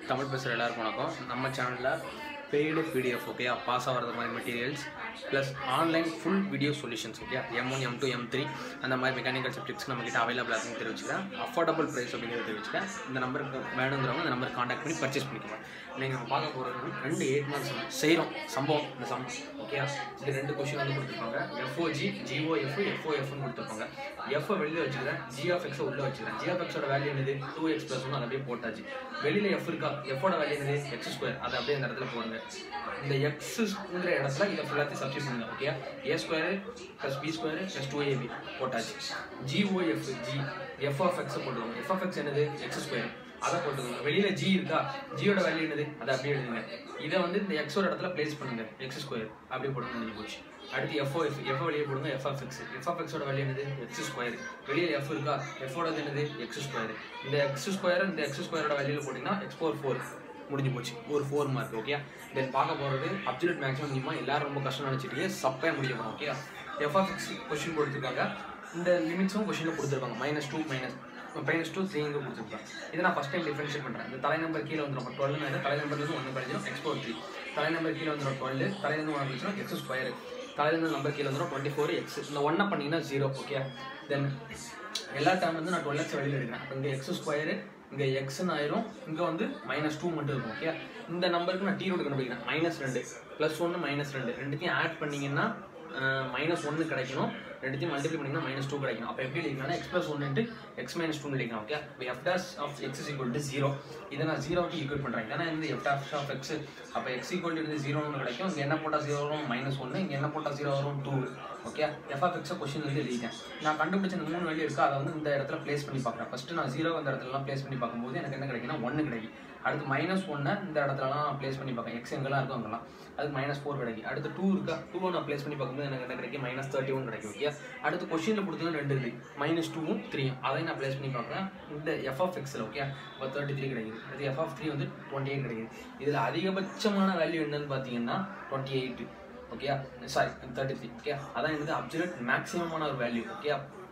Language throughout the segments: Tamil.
தமிழ் பேசுகிற எல்லாருக்கும் வணக்கம் நம்ம சேனலில் பெய்டு பிடிஎஃப் ஓகே பாஸ் ஆகிறது மாதிரி materials plus online full video solutions okay M one M two M three அந்த மாதிரி மெக்கானிக்கல் சப்ஜெக்ட்ஸ் நம்மக்கிட்ட அவைலபிள் இருக்குன்னு தெரிவிச்சுக்கிறேன் அஃபோர்டபுள் ப்ரைஸ் அப்படிங்கிறத தெரிவிச்சுக்கிறேன் இந்த நம்பருக்கு வேணுங்கிறவங்க இந்த நம்பருக்கு காண்டாக்ட் பண்ணி பர்ச்சேஸ் பண்ணிக்கலாம் நீங்கள் நம்ம பார்க்க போகிறது ரெண்டு எயிட் மார்க்ஸ் செய்கிறோம் சம்பவம் இந்த சம்பவம் ஓகே இது ரெண்டு கொஷின் வந்து கொடுத்துருப்பாங்க எஃப்ஓஜி ஜிஓஎஃப் எஃப்ஓஎஃப்னு கொடுத்துருப்பாங்க எஃப் வெளியில் வச்சுக்கிறேன் ஜி ஆஃப் எக்ஸை உள்ளே வச்சுக்கிறேன் ஜி ஆஃப் எக்ஸோட வேல்யூ என்னது டூ எக்ஸ் ப்ளஸ் ஒன்று அதை அப்படியே போட்டாச்சு வெளியில் எஃப் இருக்கா எஃபோட வேல்யூ என்னது எக்ஸ் ஸ்கொயர் அதை அப்படியே இந்த இடத்துல போடுங்க இந்த எக்ஸுங்கிற இடத்துல இதை ஃபுல்லாத்தையும் சப்ஸ்டிட் பண்ணுங்க okay A square plus B square plus two AB போட்டாச்சு ஜிஓஎஃப் ஜி எஃப் ஆஃப் எக்ஸை போட்டுக்கோங்க எஃப் ஆஃப் எக்ஸ் என்னது எக்ஸ் ஸ்கொயர் அதை போட்டுக்கோங்க வெளியில ஜி இருக்கா ஜியோட வேல்யூ என்னது அதை அப்படியே எழுதுங்க இதை வந்து இந்த எக்ஸோட இடத்துல பிளேஸ் பண்ணுங்க எக்ஸ் ஸ்கொயர் அப்படியே போட்டு முடிஞ்சு போச்சு அடுத்து எஃப்ஓ எஃப் எஃப் வெளியே போடுங்க F of X F of எக்ஸோட வேல்யூ என்னது எக்ஸ் ஸ்கொயர் வெளியில் எஃப் இருக்கா எஃபோட என்னது எக்ஸ் ஸ்கொயர் இந்த எக்ஸ் ஸ்கொயர் இந்த எக்ஸ் ஸ்கொயரோட வேல்யூல போட்டிங்கன்னா எக்ஸ் ஃபோர் ஃபோர் முடிஞ்சு போச்சு ஒரு ஃபோர் மார்க் ஓகே தென் பார்க்க போகிறது அப்சல்யூட் மேக்ஸிமம் முடியுமா எல்லாரும் ரொம்ப கஷ்டம் நினச்சிட்டு சப்பையாக முடிய போகிறோம் okay F of X question கொடுத்துருக்காங்க இந்த லிமிட்ஸும் கொஸ்டினில் கொடுத்துருக்காங்க minus two minus minus two three இங்கே கொடுத்துருக்காங்க இதை நான் ஃபஸ்ட் டைம் டிஃபரன்ஷியேட் பண்ணுறேன் இந்த தலை நம்பர் கீழே வந்துடும் டுவெல் வந்து தலை நம்பர்லேருந்து ஒன்று கழிஞ்சிடும் எக்ஸ் ஃபோர் த்ரீ தலை நம்பர் கீழே வந்துடும் டுவெல் தலையிலேருந்து ஒன்று கழிச்சிடும் எக்ஸ் ஸ்கொயர் தலையிலேருந்து நம்பர் கீழே வந்துடும் டுவெண்ட்டி ஃபோர் எக்ஸ் இந்த ஒன்றை பண்ணிங்கன்னா ஜீரோ ஓகே தென் எல்லா டைம் வந்து நான் டுவெல் எக்ஸ் வெளியில் எடுக்கிறேன் அப்போ இங்கே எக்ஸ் ஸ்கொயரு இங்கே எக்ஸ்னு ஆயிரும் இங்கே வந்து மைனஸ் டூ மட்டும் இருக்கும் ஓகே இந்த நம்பருக்கு நான் டி ரூட் கண்டுபிடிக்கிறேன் மைனஸ் ரெண்டு ப்ளஸ் ஒன்று மைனஸ் ரெண்டு ரெண்டுத்தையும் ஆட் பண்ணிங்கன்னா மைனஸ் ஒன்று கிடைக்கணும் ரெண்டுத்தையும் மல்டிப்ளை பண்ணிங்கன்னா மைனஸ் டூ கிடைக்கணும் அப்போ எப்படி எழுதிக்கலாம் எக்ஸ் ப்ளஸ் ஒன்று எக்ஸ் மைனஸ் டூ எழுதிக்கலாம் ஓகே இப்போ F dash of X is equal to zero இதை நான் ஜீரோக்கு ஈக்குவல் பண்ணுறேன் ஏன்னா இந்த எஃப் டாஸ் ஆஃப் எக்ஸ் அப்போ எக்ஸ் ஈக்குவல் டு ஜீரோன்னு கிடைக்கும் இங்கே என்ன போட்டால் ஜீரோ வரும் மைனஸ் ஒன்று இங்கே என்ன போட்டால் ஜீரோ வரும் டூ ஓகே எஃப் ஆஃப் எக்ஸை கொஸ்டின் வந்து எழுதிட்டேன் நான் கண்டுபிடிச்ச இந்த மூணு வேல்யூ இருக்கா அதை வந்து இந்த இடத்துல ப்ளேஸ் பண்ணி பார்க்குறேன் ஃபஸ்ட்டு நான் ஜீரோ அந்த இடத்துலலாம் ப்ளேஸ் பண்ணி பார்க்கும்போது எனக்கு என்ன கிடைக்குன்னா ஒன்று கிடைக்கும் அடுத்து மைனஸ் ஒன்னை இந்த இடத்துலலாம் ப்ளேஸ் பண்ணி பார்க்கேன் எக்ஸ் எங்கெல்லாம் இருக்கும் அங்கெல்லாம் அதுக்கு மைனஸ் ஃபோர் கிடைக்கும் அடுத்து டூ இருக்கா டூ நான் ப்ளேஸ் பண்ணி பார்க்கும்போது எனக்கு என்ன கிடைக்கும் மைனஸ் தேர்ட்டி ஒன் கிடைக்கும் ஓகே அடுத்து கொஸ்டினில் கொடுத்தது ரெண்டு இருக்குது மைனஸ் டூவும் த்ரீயும் அதையும் நான் ப்ளேஸ் பண்ணி பார்க்குறேன் இந்த எஃப் ஆஃப் எக்ஸில் ஓகே இப்போ தேர்ட்டி த்ரீ கிடைக்குது அடுத்து எஃப் ஆஃப் த்ரீ வந்து டுவெண்ட்டி எயிட் கிடைக்குது இதில் அதிகபட்சமான வேல்யூ என்னன்னு பார்த்தீங்கன்னா twenty eight okay sorry thirty three okay அதான் எனக்கு அப்சல்யூட் மேக்ஸிமமான ஒரு வேல்யூ ஓகே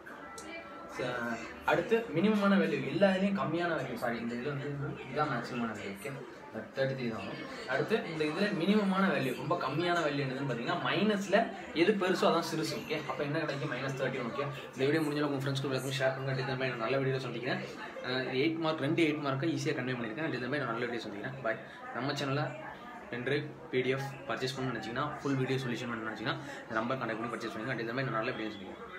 அடுத்து மினிமமான வேல்யூ எல்லா இதுலேயும் கம்மியான வேல்யூ சாரி இந்த இதில் வந்து இதுதான் மேக்ஸிமமான வேல்யூ ஓகே தேர்ட்டி த்ரீ தான் வரும் அடுத்து இந்த இதில் மினிமமான வேல்யூ ரொம்ப கம்மியான வேல்யூ என்னதுன்னு பார்த்தீங்கன்னா மைனஸில் எது பெருசோ அதான் சிறுசு ஓகே அப்போ என்ன கிடைக்கும் மைனஸ் தேர்ட்டி ஓகே இந்த வீடியோ முடிஞ்சாலும் உங்கள் ஃப்ரெண்ட்ஸ்க்கு எல்லாருக்கும் ஷேர் பண்ணுங்க இந்த மாதிரி நான் நல்ல வீடியோ சொல்லிக்கிறேன் எயிட் மார்க் ரெண்டு எயிட் மார்க்கை ஈஸியாக கன்வே பண்ணியிருக்கேன் இந்த மாதிரி நான் நல்ல வீடியோ சொல்லிக்கிறேன் பாய் நம்ம சேனலில் பென்ட்ரைவ் பிடிஎஃப் பர்ச்சேஸ் பண்ணணும்னு நினச்சிங்கன்னா ஃபுல் வீடியோ சொல்யூஷன் பண்ணணும்னு நினச்சிங்கன்னா நம்பர் கண்டக்ட் பண்ணி பர்ச்சேஸ் பண்ணுங்க இந்த மாதிரி நான் நல்ல வீடியோ சொல்லிக்கிறேன்